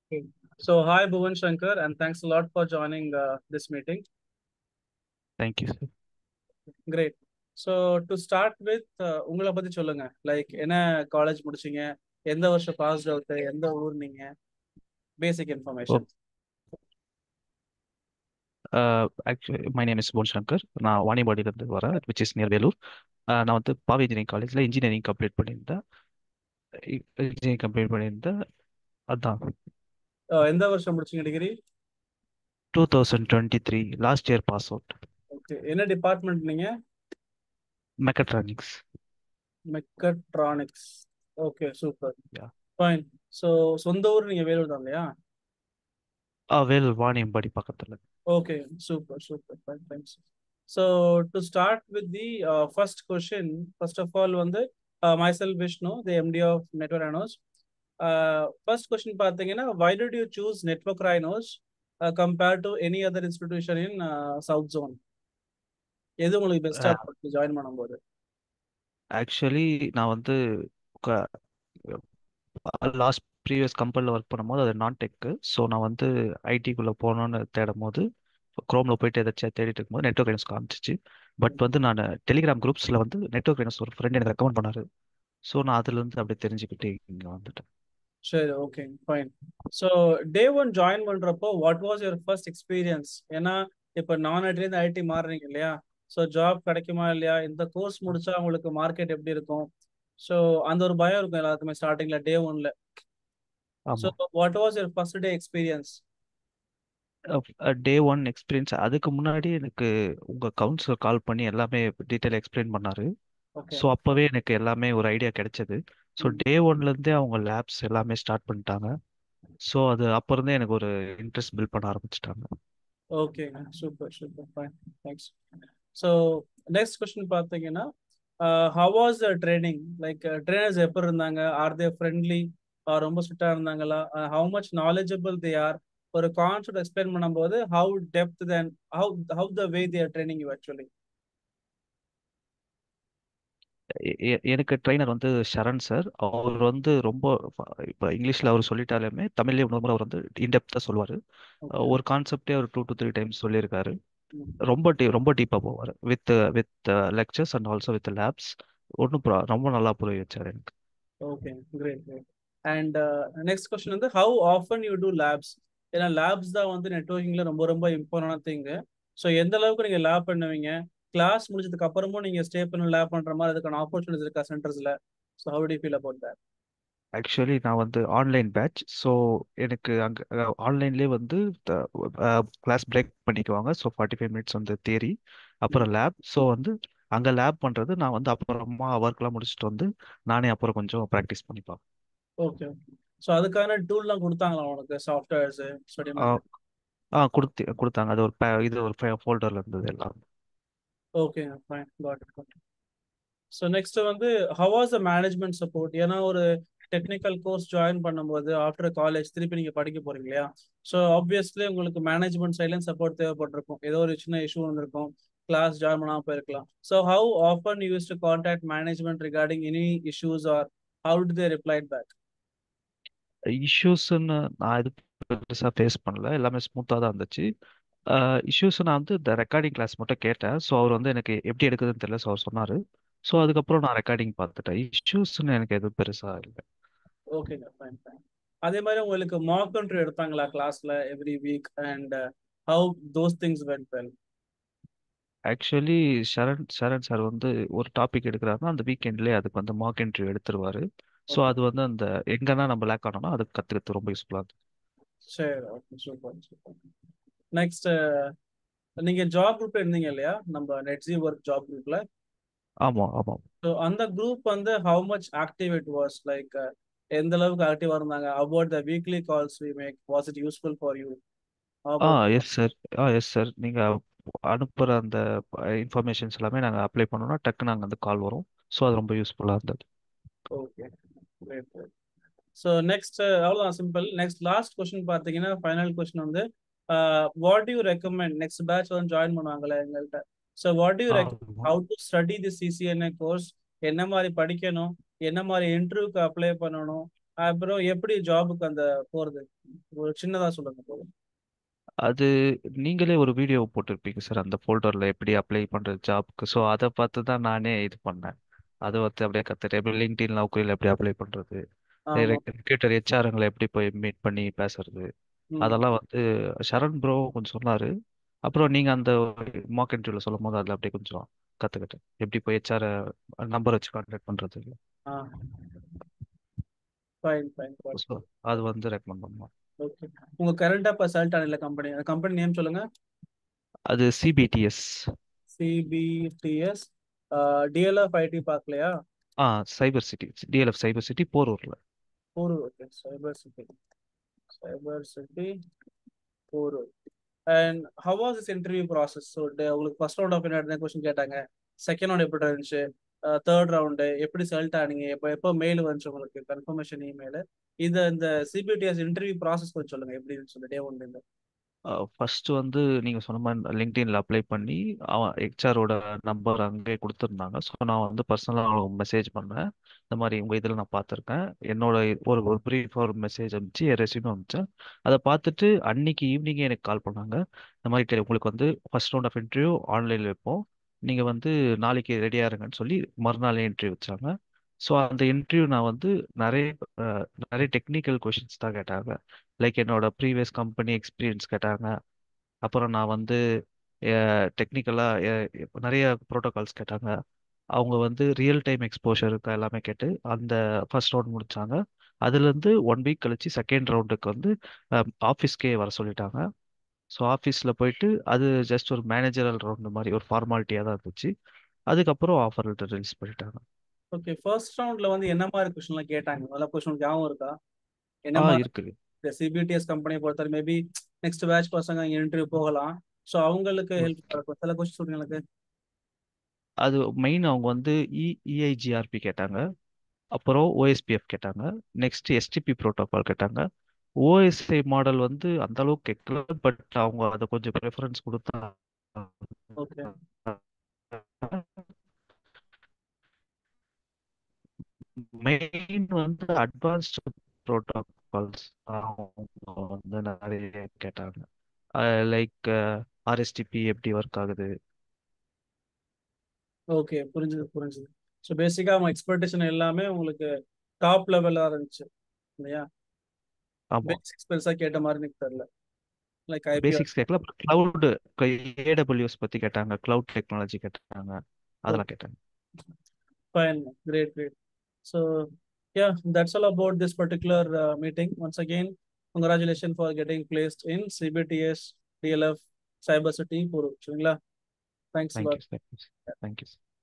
Okay. So, hi, Bhuvan Shankar, and thanks a lot for joining uh, this meeting. Thank you, sir. Great. So, to start with, uh, உங்களை பத்தி சொல்லுங்க like என்ன college முடிச்சீங்க எந்த வருஷம் pass out எந்த ஊர் நீங்க basic information Uh, actually, my name is Bon Shankar. நான் வாணிபாடியிலேருந்து வரேன் which is near Vellore Uh, நான் வந்து பாவி இன்ஜினியரிங் காலேஜில் இன்ஜினியரிங் கம்ப்ளீட் பண்ணியிருந்தேன் இன்ஜினியரிங் கம்ப்ளீட் பண்ணியிருந்தேன் அதான் எந்த வருஷம் முடிச்சீங்க degree two thousand twenty three last year pass out okay என்ன டிபார்ட்மெண்ட் நீங்க mechatronics mechatronics okay super Yeah. Fine so சொந்த ஊர் நீங்க வேலூர் தான் இல்லையா ஆ வேலூர் வாணியம்பாடி பக்கத்தில் Okay, super, super. Fine, thanks. So to start with the uh, first question, first of all, வந்து uh, myself Vishnu, the MD of Network Rhinos. Uh, first question பார்த்தீங்கன்னா, why did you choose Network Rhinos uh, compared to any other institution in uh, South Zone? எது உங்களுக்கு பெஸ்டா இருக்கு join பண்ணும்போது actually நான் வந்து last previous கம்பெனியில் work பண்ணும்போது அது நான் டெக்கு ஸோ நான் வந்து ஐடிக்குள்ளே போகணுன்னு தேடும் போது க்ரோமில் போயிட்டு ஏதாச்சும் தேடிட்டு இருக்கும்போது நெட்ஒர்க் ரைனஸ் காமிச்சிச்சு பட் வந்து நான் டெலிகிராம் குரூப்ஸில் வந்து நெட்ஒர்க் ரைனஸ் ஒரு ஃப்ரெண்ட் எனக்கு ரெக்கமெண்ட் பண்ணாரு ஸோ நான் அதுலேருந்து அப்படியே தெரிஞ்சுக்கிட்டு இங்கே வந்துட்டேன் சரி okay fine so day one join பண்றப்போ what was your first experience ஏன்னா இப்போ நான் ஐடிலேருந்து ஐடி மாறுறீங்க இல்லையா ஸோ ஜாப் கிடைக்குமா இல்லையா இந்த கோர்ஸ் முடிச்சா உங்களுக்கு மார்க்கெட் எப்படி இருக்கும் ஸோ அந்த ஒரு பயம் இருக்கும் எல்லாருக்குமே ஸ்டார்டிங்ல டே ஒன்ல ஸோ ஆமாம் what was your first day experience day one experience அதுக்கு முன்னாடி எனக்கு உங்கள் கவுன்சிலர் கால் பண்ணி எல்லாமே டீட்டெயில் எக்ஸ்பிளைன் பண்ணாரு ஓகே ஸோ அப்போவே எனக்கு எல்லாமே ஒரு ஐடியா கிடைச்சது ஸோ டே ஒன்லேருந்தே அவங்க லேப்ஸ் எல்லாமே ஸ்டார்ட் பண்ணிட்டாங்க ஸோ அது அப்போ இருந்தே எனக்கு ஒரு இன்ட்ரெஸ்ட் பில்ட் பண்ண ஆரம்பிச்சிட்டாங்க ஓகேங்க super super fine thanks so next question பார்த்தீங்கன்னா how was the training like trainers எப்படி இருந்தாங்க ஆர் தே ஃப்ரெண்ட்லி ரொம்ப ஸ்ட்ரிக்டாக இருந்தாங்களா how much knowledgeable they are ஒரு கான்செப்ட் எக்ஸ்பிளைன் பண்ணும்போது how depth then how how the way there training you actually எ- எ- எனக்கு ட்ரைனர் வந்து சரண் சார் அவர் வந்து ரொம்ப இப்போ இங்கிலீஷில் அவர் சொல்லிட்டாலுமே தமிழ்லேயே இன்னொரு முறை அவர் வந்து இன்டெப்த்தாக சொல்லுவார் ஓகே ஒரு கான்செப்டே அவர் டூ டு த்ரீ டைம்ஸ் சொல்லியிருக்காரு ரொம்ப டீ ரொம்ப டீப்பாக போவார் with with lectures and also with labs ஒன்றும் ரொம்ப நல்லா புரிய வச்சார் எனக்கு okay great great and next question வந்து how often you do labs ஏன்னா லேப்ஸ் தான் வந்து நெட்ஒர்க்கிங்ல ரொம்ப ரொம்ப இம்பார்ட்டன்டான திங்கு ஸோ எந்த அளவுக்கு நீங்க லேப் பண்ணுவீங்க கிளாஸ் முடிச்சதுக்கு அப்புறமும் நீங்க ஸ்டே பண்ணி லேப் பண்ற மாதிரி அதுக்கான ஆப்பர்ச்சுனிட்டிஸ் இருக்கா சென்டர்ஸ்ல so how do feel about that actually நான் வந்து ஆன்லைன் பேட்ச் ஸோ எனக்கு அங்கே ஆன்லைன்லேயே வந்து கிளாஸ் பிரேக் பண்ணிக்குவாங்க ஸோ ஃபார்ட்டி ஃபைவ் மினிட்ஸ் வந்து தியரி அப்புறம் லேப் ஸோ வந்து அங்கே லேப் பண்ணுறது நான் வந்து அப்புறமா ஒர்க்லாம் முடிச்சுட்டு வந்து நானே அப்புறம் கொஞ்சம் ப்ராக்டிஸ் பண்ணிப்பேன் ஓகே ஓகே ஸோ அதுக்கான டூல்லாம் கொடுத்தாங்களா உனக்கு சாஃப்ட்வேர்ஸ் ஸ்டடி ஆ ஆ கொடுத்து கொடுத்தாங்க அது ஒரு பே- இது ஒரு ஃபோல்டரில் இருந்தது எல்லாம் okay fine got it got so next வந்து how was the management support ஏன்னா ஒரு டெக்னிக்கல் கோர்ஸ் ஜாயின் பண்ணும்போது ஆஃப்டர் காலேஜ் திருப்பி நீங்க படிக்க போறீங்க இல்லையா ஸோ ஆப்வியஸ்லி உங்களுக்கு மேனேஜ்மெண்ட் சைட்லையும் சப்போர்ட் தேவைப்பட்டிருக்கும் ஏதோ ஒரு சின்ன இஷ்யூ வந்திருக்கும் கிளாஸ் ஜாயின் பண்ணாமல் போயிருக்கலாம் so how often use to contact management regarding any issues or how do they replied back இஷ்யூஸ்ன்னு நான் இது பெருசாக ஃபேஸ் பண்ணல எல்லாமே ஸ்மூத்தாக தான் இருந்துச்சு இஷ்யூஸ் நான் வந்து இந்த ரெக்கார்டிங் கிளாஸ் மட்டும் கேட்டேன் ஸோ அவர் வந்து எனக்கு எப்படி எடுக்குதுன்னு தெரியல ஸோ அவர் சொன்னார் ஸோ அதுக்கப்புறம் நான் ரெக்கார்டிங் பார்த்துட்டேன் இஷ்யூஸ்ன்னு எனக்கு எதுவும் பெருசாக இல்லை ஓகேங்க ஃபைன் ஃபைன் அதே மாதிரி உங்களுக்கு மார்க் கண்ட்ரி எடுத்தாங்களா கிளாஸ்ல every week and how those things went well actually Charan Charan sir வந்து ஒரு டாபிக் எடுக்கிறாருன்னா அந்த வீக்கெண்ட்லேயே அதுக்கு வந்து மார்க் என்ட்ரி எடுத்துருவாரு ஸோ ஓகே அது வந்து அந்த எங்கன்னா நம்ம லேக் ஆனோம்னா அது கற்றுக்கிறது ரொம்ப யூஸ்ஃபுல்லாக இருந்துச்சு சரி ஓகே சூப்பர் சூப்பர் நெக்ஸ்ட் நீங்க ஜாப் குரூப்ல இருந்தீங்க இல்லையா நம்ம நெட்ஜி ஒர்க் ஜாப் குரூப்ல ஆமாம் ஆமாம் ஸோ அந்த குரூப் வந்து how much active it was like எந்த அளவுக்கு ஆக்டிவா இருந்தாங்க about the weekly calls we make was it useful for you ah about yes sir ah yes sir நீங்கள் அனுப்புகிற அந்த இன்ஃபர்மேஷன்ஸ் எல்லாமே நாங்கள் அப்ளை பண்ணோம்னா டக்கு நாங்கள் அந்த கால் வரும் ஸோ அது ரொம்ப யூஸ்ஃபுல்லாக இருந்தது okay great great so next அவ்வளோதான் சிம்பிள் நெக்ஸ்ட் லாஸ்ட் கொஸ்டின் பார்த்தீங்கன்னா ஃபைனல் கொஸ்டின் வந்து what you recommend next batch வந்து ஜாயின் பண்ணுவாங்களே எங்கள்கிட்ட ஸோ வாட் யூ ரெக்கமெண்ட் ஆமாம் how to study the CCNA course என்ன மாதிரி படிக்கணும் என்ன மாதிரி இன்டர்வியூக்கு அப்ளை பண்ணணும் அப்புறம் எப்படி ஜாபுக்கு அந்த போகிறது ஒரு சின்னதா சொல்லுங்க போதும் அது நீங்களே ஒரு வீடியோ போட்டிருப்பீங்க சார் அந்த ஃபோல்டரில் எப்படி அப்ளை பண்ணுறது ஜாப்க்கு ஸோ அதை பார்த்து தான் நானே இது பண்ணேன் அதை வந்து அப்படியே கற்றுட்டேன் எப்படி லிங்க்டின் நௌக்கரியில் எப்படி அப்ளை பண்ணுறது ஆமா ரெக்ரூட்டர் ஹெச்ஆருங்களை எப்படி போய் மீட் பண்ணி பேசுறது ம் அதெல்லாம் வந்து சரண் ப்ரோ கொஞ்சம் சொன்னார் அப்புறம் நீங்கள் அந்த மார்க் இன்டர்வியூவில் சொல்லும் போது அதில் அப்படியே கொஞ்சம் கற்றுக்கிட்டேன் எப்படி போய் ஹெச்ஆர் நம்பர் வச்சு கான்டாக்ட் பண்ணுறது ஆ ஃபைன் ஃபைன் ஸோ அது வந்து ரெக்கமெண்ட் பண்ணுவோம் ஓகே உங்க கரண்டா இப்போ செலக்ட் ஆன கம்பெனி அந்த கம்பெனி நேம் சொல்லுங்க அது சிபிடிஎஸ் சிபிடிஎஸ் டிஎல்எஃப் ஐடி பார்க்கலையா ஆ cyber city DLF cyber city போரூரில் Porur okay cyber city cyber city Porur and how was this interview process so உங்களுக்கு ஃபர்ஸ்ட் ரவுண்ட் ஆஃப் என்ன கொஸ்டின் கேட்டாங்க செகண்ட் ரவுண்ட் எப்படி இருந்துச்சு தேர்ட் ரவுண்டு எப்படி செலக்ட் ஆனீங்க எப்போ எப்போ மெயில் வந்துச்சு உங்களுக்கு கன்ஃபர்மேஷன் இமெயில் இது இந்த சிபிடிஎஸ் இன்டர்வியூ ப்ராசஸ் கொஞ்சம் சொல்லுங்க எப்படி இருந்துச்சு டே ஒன்லேருந்து ஃபர்ஸ்ட் வந்து நீங்கள் சொன்ன மாதிரி லிங்க்டின்ல அப்ளை பண்ணி அவன் ஹெச்ஆரோட நம்பர் அங்கே கொடுத்துருந்தாங்க ஸோ நான் வந்து பர்சனலாக அவங்களுக்கு மெசேஜ் பண்ணேன் இந்த மாதிரி உங்கள் இதில் நான் பார்த்துருக்கேன் என்னோட ஒரு ஒரு ப்ரீஃப் ஒரு மெசேஜ் அனுப்பிச்சு என் ரெசியூம் அனுப்பிச்சேன் அதை பார்த்துட்டு அன்னைக்கு ஈவினிங்கே எனக்கு கால் பண்ணாங்க இந்த மாதிரி தெரி- உங்களுக்கு வந்து ஃபர்ஸ்ட் ரவுண்ட் ஆஃப் இன்டர்வியூ ஆன்லைனில் வைப்போம் நீங்கள் வந்து நாளைக்கு ரெடியாக இருங்கன்னு சொல்லி மறுநாளே இன்டர்வியூ வச்சாங்க ஸோ அந்த இன்டர்வியூ நான் வந்து நிறைய அஹ், நிறைய டெக்னிக்கல் கொஷின்ஸ் தான் கேட்டாங்க லைக் என்னோட ப்ரீவியஸ் கம்பெனி எக்ஸ்பீரியன்ஸ் கேட்டாங்க அப்புறம் நான் வந்து டெக்னிக்கலாக நிறைய ப்ரோட்டோகால்ஸ் கேட்டாங்க அவங்க வந்து ரியல் டைம் எக்ஸ்போஷருக்கு எல்லாமே கேட்டு அந்த ஃபர்ஸ்ட் ரவுண்ட் முடிச்சாங்க அதுலேருந்து ஒன் வீக் கழிச்சு செகண்ட் ரவுண்டுக்கு வந்து ஆஃபீஸ்க்கே வர சொல்லிட்டாங்க ஸோ ஆஃபீஸில் போயிட்டு அது ஜஸ்ட் ஒரு மேனேஜரல் ரவுண்டு மாதிரி ஒரு ஃபார்மாலிட்டியாக தான் இருந்துச்சு அதுக்கப்புறம் ஆஃபர் லெட்டர் ரிலீஸ் பண்ணிட்டாங்க ஓகே ஃபர்ஸ்ட் ரவுண்ட்ல வந்து என்ன மாதிரி கொஸ்டின்லாம் கேட்டாங்க முதல்ல கொஸ்டின் ஞாபகம் இருக்கா என்ன ஆ மாதிரி இருக்குது இந்த சிபிடிஎஸ் கம்பெனியை பொறுத்தவரை மேபி நெக்ஸ்ட் பேட்ச் பசங்க இங்கே இன்டர்வியூ போகலாம் ஸோ அவங்களுக்கு ஹெல்ப் இருக்கும் சில கொஸ்டின் சொல்லுங்க எனக்கு அது மெயின் அவங்க வந்து இ இஐஜிஆர்பி கேட்டாங்க அப்புறம் ஓஎஸ்பிஎஃப் கேட்டாங்க நெக்ஸ்ட் எஸ்டிபி ப்ரோட்டோகால் கேட்டாங்க ஓஎஸ்ஐ மாடல் வந்து அந்த அளவுக்கு கேட்கல பட் அவங்க அதை கொஞ்சம் ப்ரிஃபரன்ஸ் கொடுத்தா ஓகே மெயின் வந்து அட்வான்ஸ்டு ப்ரோட்டோகால்ஸ் அவங்க வந்து நிறைய கேட்டாங்க லைக் ஆர்எஸ்டிபி எப்படி ஒர்க் ஆகுது ஓகே புரிஞ்சுது புரிஞ்சுது ஸோ பேசிக்காக அவங்க எக்ஸ்பெக்டேஷன் எல்லாமே உங்களுக்கு டாப் லெவலாக இருந்துச்சு இல்லையா ஆமாம் பேசிக்ஸ் பெருசாக கேட்ட மாதிரி எனக்கு தெரியல லைக் ஐபி பேசிக்ஸ் கேட்கல க்ளவுடு ஏடபிள்யூஎஸ் பற்றி கேட்டாங்க க்ளவுட் டெக்னாலஜி கேட்டாங்க அதெல்லாம் கேட்டாங்க Fine, great, great. So, yeah, that's all about this particular uh, meeting. Once again, congratulations for getting placed in CBTS DLF Cyber City Puru. சரிங்களா? Thanks a lot. Thank you thank you thank you